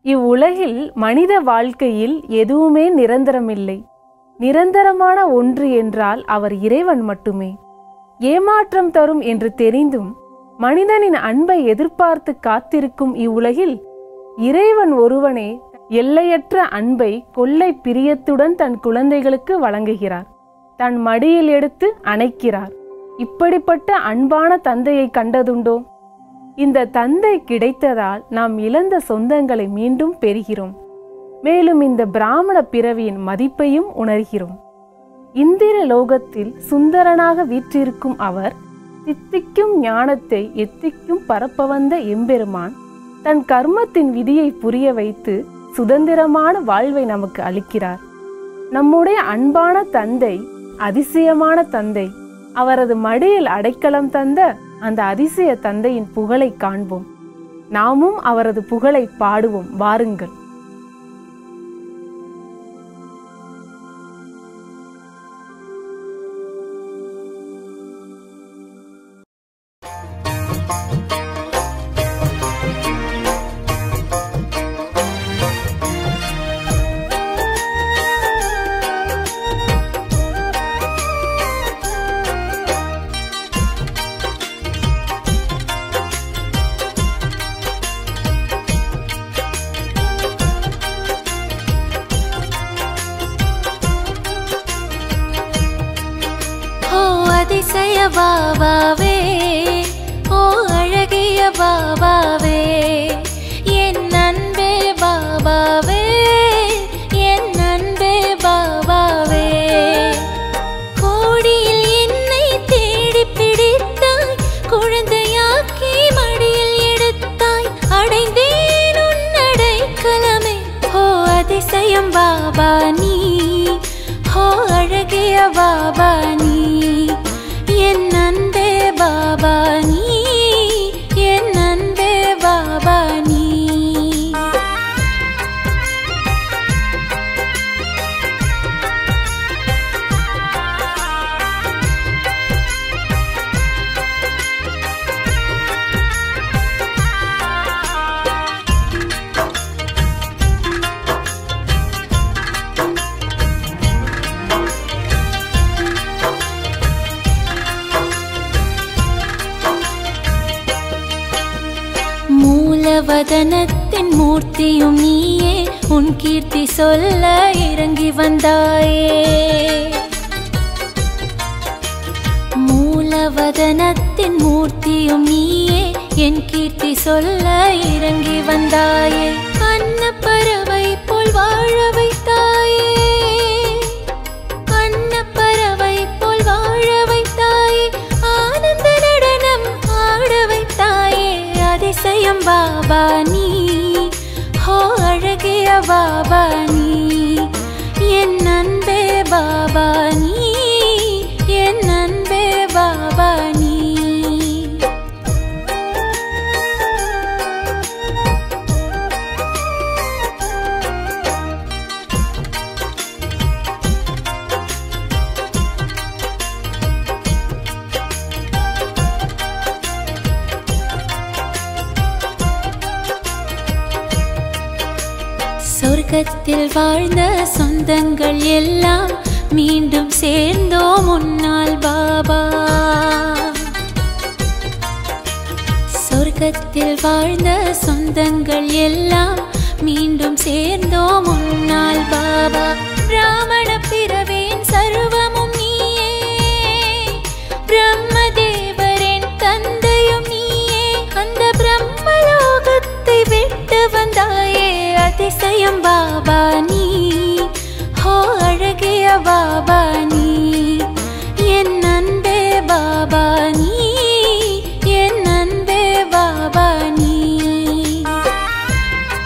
இவ்வுலகில் மனித வாழ்க்கையில் எதுவுமே நிரந்தரமில்லை நிரந்தரமான ஒன்று என்றால் அவர் இறைவன் மட்டுமே ஏமாற்றம் தரும் என்று தெரிந்தும் மனிதனின் அன்பை எதிர்பார்த்து காத்திருக்கும் இவ்வுலகில் இறைவன் ஒருவனே எல்லையற்ற அன்பை கொள்ளை பிரியத்துடன் தன் குழந்தைகளுக்கு வழங்குகிறார் தன் மடியில் எடுத்து அணைக்கிறார் இப்படிப்பட்ட அன்பான தந்தையை கண்டதுண்டோ இந்த தந்தை கிடைத்ததால் நாம் இழந்த சொந்தங்களை மீண்டும் பெறுகிறோம் மேலும் இந்த பிராமண பிறவியின் மதிப்பையும் உணர்கிறோம் இந்திர லோகத்தில் சுந்தரனாக வீற்றிருக்கும் அவர் தித்திக்கும் ஞானத்தை எத்திக்கும் பரப்ப வந்த எம்பெருமான் தன் கர்மத்தின் விதியை புரிய வைத்து சுதந்திரமான வாழ்வை நமக்கு அளிக்கிறார் நம்முடைய அன்பான தந்தை அதிசயமான தந்தை அவரது மடியில் அடைக்கலம் தந்த அந்த அதிசய தந்தையின் புகழை காண்போம் நாமும் அவரது புகழை பாடுவோம் வாருங்கள் ஓ அதிசய பாபாவே ஓ அழகிய பாபாவே என் அன்பே பாபாவே என் அன்பே பாபாவே கோடியில் என்னை தேடி பிடித்தாய் குழந்தையாக்கி மடியில் எடுத்தாய் அடைந்தேன் உன் அடைக்கலமே ஓ அதிசயம் பாபா நீ ஓ அழகிய பாபா நீ என் அன்பே பாபா நீ என் அன்பே பாபா நீ மூலவதனத்தின் மூர்த்தியும் நீயே உன் கீர்த்தி சொல்ல இறங்கி வந்தாயே மூலவதனத்தின் மூர்த்தியும் நீயே என் கீர்த்தி சொல்ல இறங்கி வந்தாயே அன்ன பறவை போல் வாழ வைத்தாயே அன்ன பறவை போல் வாழ வைத்தாயே ஆனந்த நடனம் ஆட வைத்தாயே அதிசயம் பாபா நீ ஹோ அழகிய பாபா நீ என் அன்பே பாபா நீ என் அன்பே பாபா நீ சொர்க்கத்தில் வாழ்ந்த சொந்தங்கள் எல்லாம் மீண்டும் சேர்ந்தோம் முன்னால் பாபா சொர்க்கத்தில் வாழ்ந்த சொந்தங்கள் எல்லாம் மீண்டும் சேர்ந்தோம் முன்னால் பாபா பிராமண பிறவேன் சர்வமும் நீயே பிரம்மதேவரின் தந்தையும் நீயே அந்த பிரம்மலோகத்தை விட்டு வந்தாயே அதிசயம் பாபா நீ ஹோ அழகிய பாபா நீ என் அன்பே பாபா நீ என் அன்பே பாபா நீ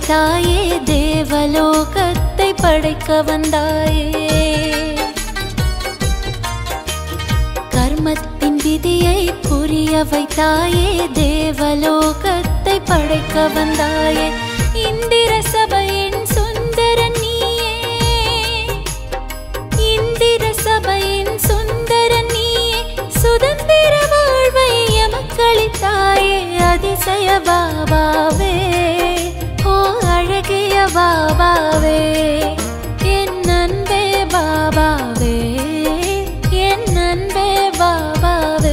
வைத்தாயே தேவலோகத்தை படைக்க வந்தாயே கர்மத்தின் விதியை புரிய வைத்தாயே தேவலோகத்தை படைக்க வந்தாயே இந்திர சபையின் சுந்தர நீயே இந்திர சபையின் சுந்தர நீயே சுதந்திர வாழ்வை எமக்களித்தாயே அதிசய பாபாவே ஓ அழகிய பாபாவே என் அன்பே பாபாவே என் அன்பே பாபாவே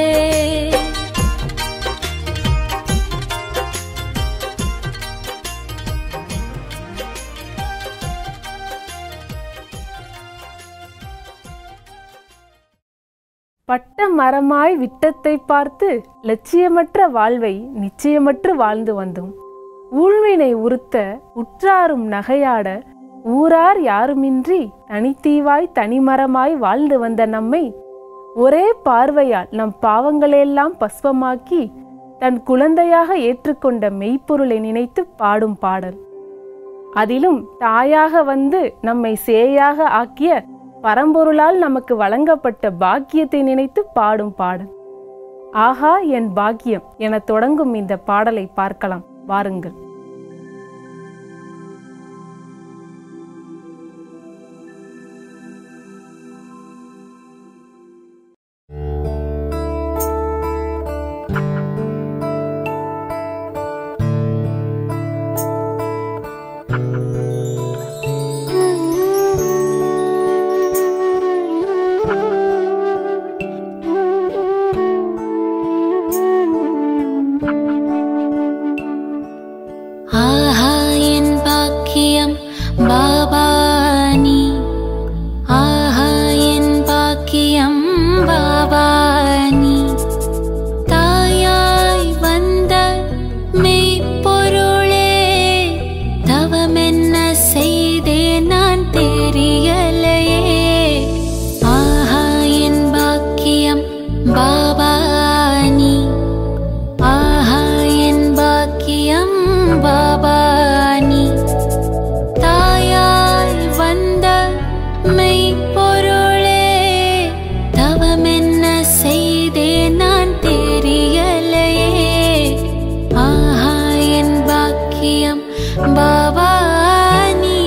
பட்ட மரமாய் விட்டத்தை பார்த்து லட்சியமற்ற வாழ்வை நிச்சயமற்று வாழ்ந்து வந்தோம் ஊழ்வினை உறுத்த உற்றாரும் நகையாட ஊரார் யாருமின்றி தனித்தீவாய் தனிமரமாய் வாழ்ந்து வந்த நம்மை ஒரே பார்வையால் நம் பாவங்களையெல்லாம் பஸ்வமாக்கி தன் குழந்தையாக ஏற்றுக்கொண்ட மெய்ப்பொருளை நினைத்து பாடும் பாடல் அதிலும் தாயாக வந்து நம்மை சேயாக ஆக்கிய பரம்பொருளால் நமக்கு வழங்கப்பட்ட பாக்கியத்தை நினைத்து பாடும் பாடல் ஆஹா என் பாக்கியம் என தொடங்கும் இந்த பாடலை பார்க்கலாம் வாருங்கள் ஆஹா என் பாக்கியம் பாபானி ஆஹா என் பாக்கியம் பாபானி தாயாய் வந்த மெய்ப்பொருளே தவமென்ன செய்தேன் நான் தெரியலையே ஆஹா என் பாக்கியம் பாபானி ஆஹா என் பாக்கியம் பாபானி தாயாய் வந்த மெய்ப்பொருளே தவமென்ன செய்தேன் நான் தெரியலையே ஆஹா என் பாக்கியம் பாபானி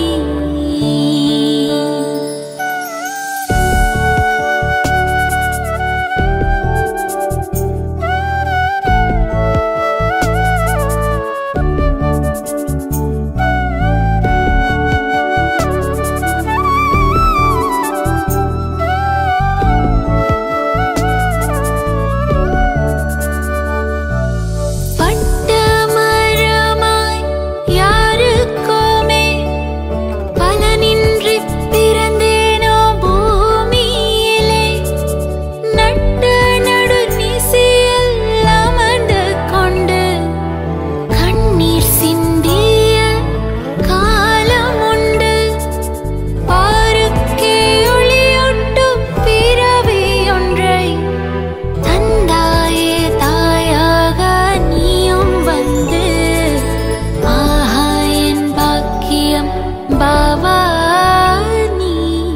பட்ட மரமாய் யாருக்குமே பலனின்றி பிறந்தேனோ பூமியிலே நட்ட நடு நிசையில் அமர்ந்து கொண்டு கண்ணீர் சிந்திய காலம் உண்டு பாருக்கே ஒளியூட்டும் பிறவி ஒன்றை தந்தாயே தாயாக நீயும் வந்து ஆஹா என் பாக்கியம் பாவானி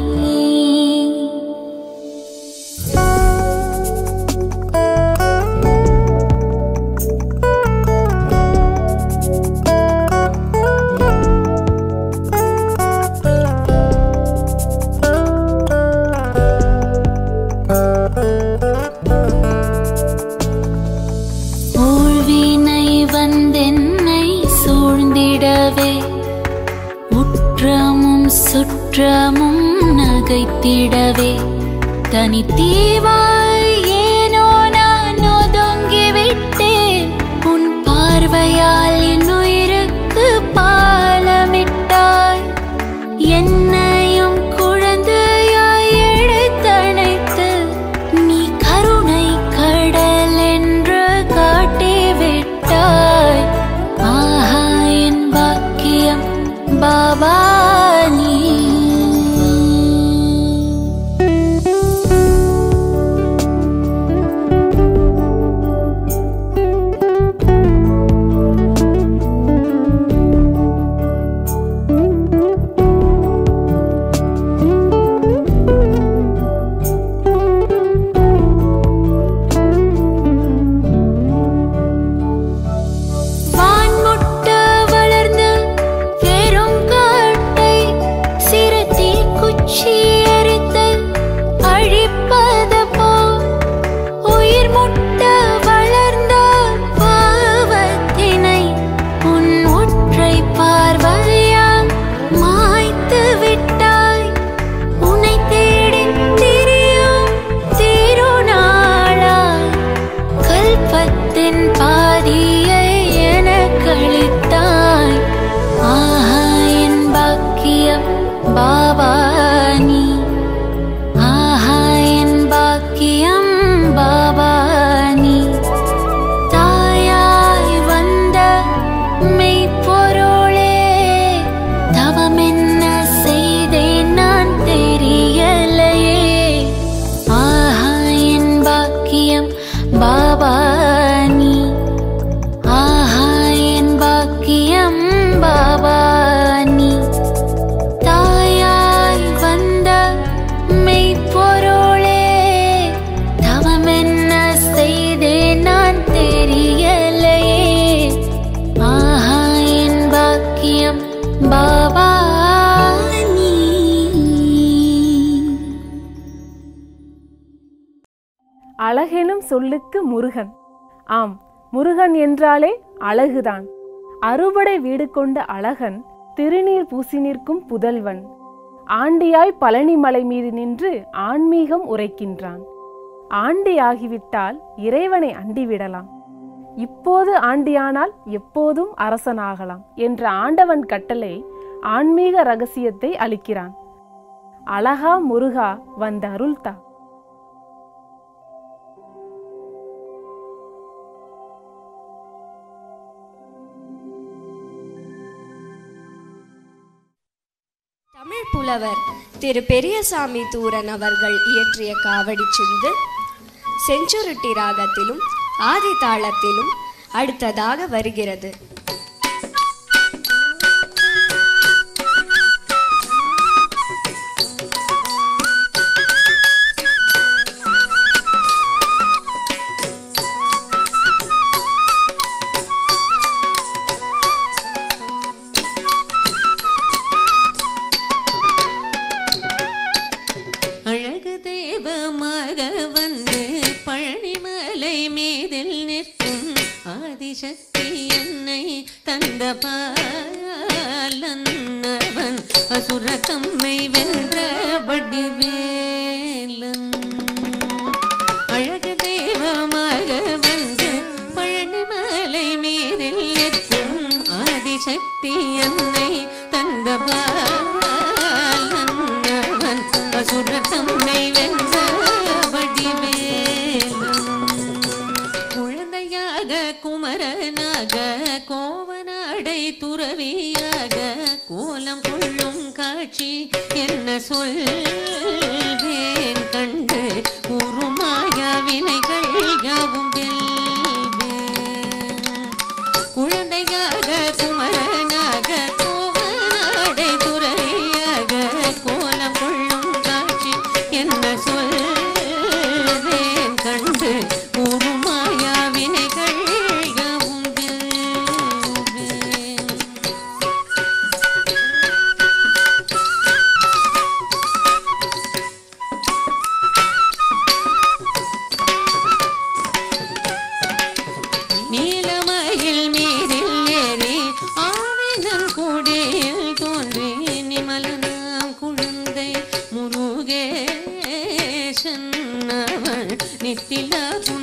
ஊழ்வினை வந்தென்னை சூழ்ந்திடவே உற்றமும் சுற்றமும் நகைத்திடவே தனித்தீவாய் ஏனோ நான் ஒதுங்கி விட்டேன் உன் பார்வையால் என் உயிருக்கு பாலமிட்டாய் என்னையும் குழந்தையாய் எடுத்தணைத்து நீ கருணை கடல் என்று காட்டி விட்டாய் ஆஹா என் பாக்கியம் பாபா நீ பாபா நீ அழகெனும் சொல்லுக்கு முருகன் ஆம் முருகன் என்றாலே அழகுதான் அறுபடை வீடு கொண்ட அழகன் திருநீர் பூசி நிற்கும் புதல்வன் ஆண்டியாய் பழனி மலை மீது நின்று ஆன்மீகம் உரைக்கின்றான் ஆண்டி ஆகிவிட்டால் இறைவனை அண்டிவிடலாம் இப்போது ஆண்டியானால் எப்போதும் அரசனாகலாம் என்ற ஆண்டவன் கட்டளை ஆன்மீக ரகசியத்தை அளிக்கிறான் அழகா முருகா வந்த அருள்தா தமிழ் புலவர் திரு பெரியசாமி தூரன் அவர்கள் இயற்றிய காவடி சிந்து செஞ்சுருட்டி ராகத்திலும் ஆதி தாளத்திலும் அடுத்ததாக வருகிறது அழகு தெய்வமாக வந்து பழனிமலை மீதில் நிற்கும் ஆதிசக்தி என்னை தந்த பாலன்னவன் அசுர தம்மை வென்ற வடிவேலன் அழகு தெய்வமாக வந்து பழனிமலை மீதில் நிற்கும் ஆதிசக்தி என்னை தந்த பாலன்னவன் அசுர தம்மை வென்ற வடிவேலன் குழந்தையாக குமரனாக கோவனாடை துறவியாக கோலம் கொள்ளும் காட்சி என்ன சொல்வேன் கண்டு உருமாய வினைகள் யாவும் வெல்வேன் குழந்தையாக குமரனாக கோவனாடை துறையாக கோலம் கொள்ளும் காட்சி என்ன சொல்வேன் கண்டு உருமாயா வினைகள் யாவும் வெல்வேன் நீலமயில் மீதில் ஏறி ஆவினன் கூடியில் தோன்றி நிமலனாம் குழந்தை முருகேசன் அவன் நித்தில புன்